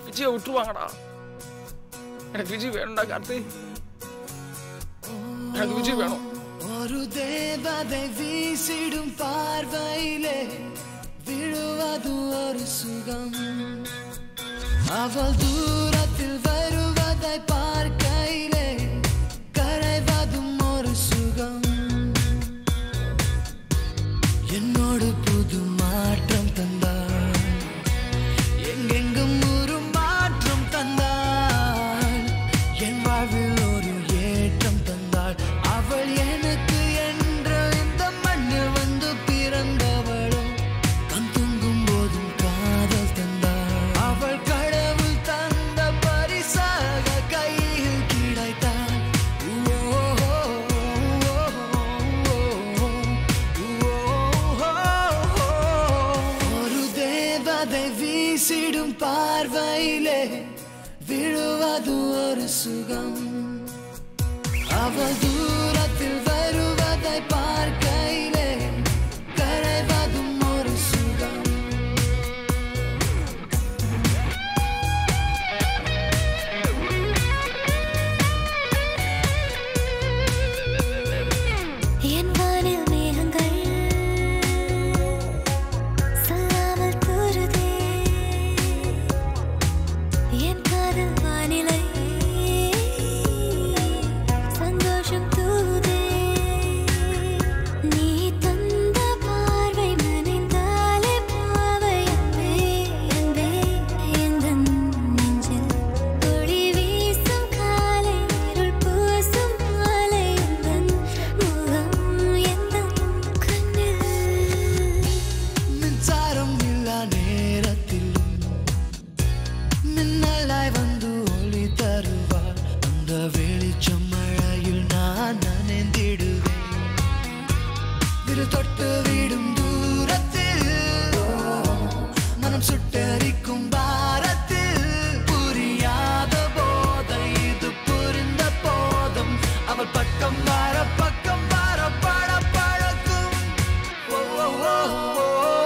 விஜயை விட்டுருவாங்கடா எனக்கு விஜய் வேணும்டா கார்த்தி எனக்கு விஜய் வேணும் ஒரு தேவதை வீசிடும் பார்வையிலே விழுவது ஒரு சுகம் அவள் தூரத்தில் வருவதை பார்க்கையிலே கரைவதும் ஒரு சுகம் என்னோடு புது மாற்றம் தந்தாள் எங்கெங்கும் ஒரு மாற்றம் தந்தாள் என் வாழ்வில் ஒரு ஏற்றம் தந்தாள் அவள் எனக்கு என்ற இந்த மண்ணில் வந்து பிறந்தவளும் கண் தூங்கும் போதும் காதல் தந்தாள் அவள் கடவுள் தந்த பரிசாக கையில் கிடைத்தாள் ஓ, ஓ, ஓ, ஓ, ஒரு தேவதை வீசிடும் பார்வையிலே விழுவது ஒரு சுகம் அவள் தூரத்தில் வருவதை பார்க்கையிலே கரைவதும் ஒரு சுகம் என் வானில் மேகங்கள் சொல்லாமல் தூறுதே என் காதல் வானிலை சந்தோஷம் தூதே நீ தந்த பார்வை மனைந்தாலே பாவை அன்பே அன்பே எந்தன் நெஞ்சில் ஒளி வீசும் காலை இருள் பூசும் மாலை எந்தன் முகம் எந்தன் கண்ணில் மின்சாரம் இல்லா நேரத்தில் மின்னலாய் வந்து ஒளி தருவார் அந்த வெளிச்சம் மழையில் நான் நனைந்திடுவேன் விரு தொட்டு விடும் தூரத்தில் மனம் சுட்டரிக்கும் பாரத்தில் புரியாத போதை இது புரிந்த போதும் அவள் பக்கம் வர பக்கம் வர பட பழக்கும் ஓ, ஓ, ஓ,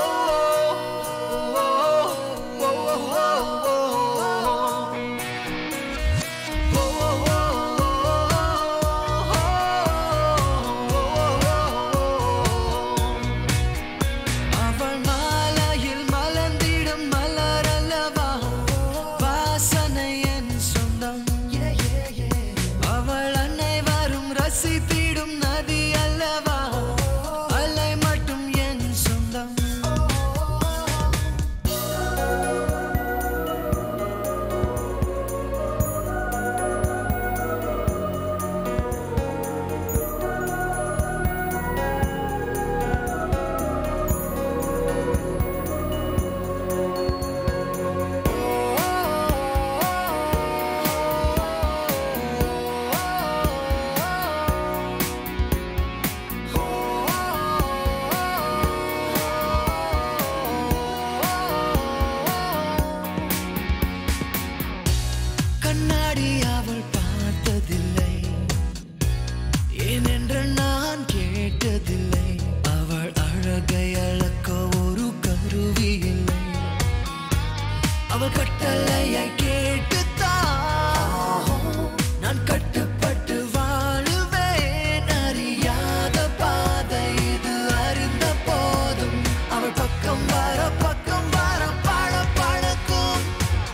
ஓ, ஓ, ஓ, ஓ, ஓ. அவள் மாலையில் மலர்ந்திடும் மலர் அல்லவா வாசனை என் சொந்தம் அவள் அன்னை வரும் ரசித்திடும் நதி அல்லவா அலை மட்டும் என் சொந்தம் கண்ணாடி அவள் பார்த்ததில்லை ஏனென்று நான் கேட்டதில்லை அவள் அழகை அளக்க ஒரு கருவி இல்லை அவள் கட்டளையை கேட்டுத்தான் நான் கட்டுப்பட்டு வாழுவேன் அறியாத பாதை இது அறிந்த போதும் அவள் பக்கம் வர பக்கம் வர பழ பழக்கும்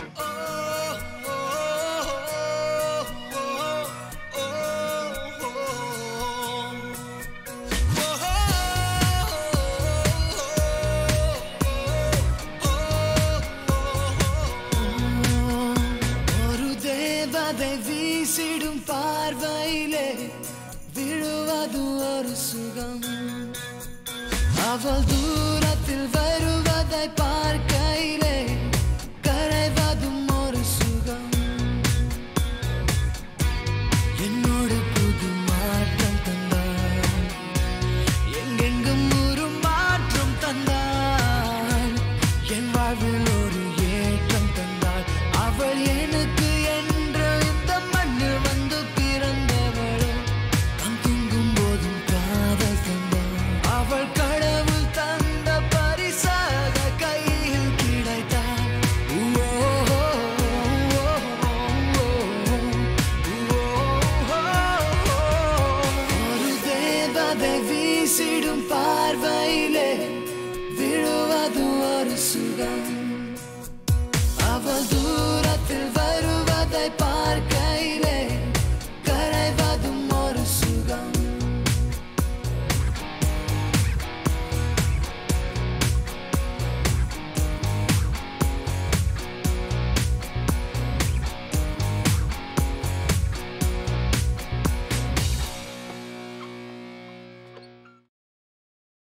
ஒரு தேவதை வீசிடும் பார்வையிலே விழுவது ஒரு சுகம் அவள் தூரத்தில் வருவதை பார்க்கையிலே கரைவதும் ஒரு சுகம் என்னோடு புது மாற்றம் தந்தாள் எங்கெங்கும் ஒரு மாற்றம் தந்தாள் என் வாழ்வில் ஒரு ஏற்றம் தந்தாள் அவள் எனக்கு என்ற இந்த மண்ணில் வந்து பிறந்தவளும் கண் தூங்கும் போதும் காதல் தந்தாள் அவள் கடவுள் தந்த பரிசாக கை வீசும் பார்வையிலே விழுவது ஒரு சுகம்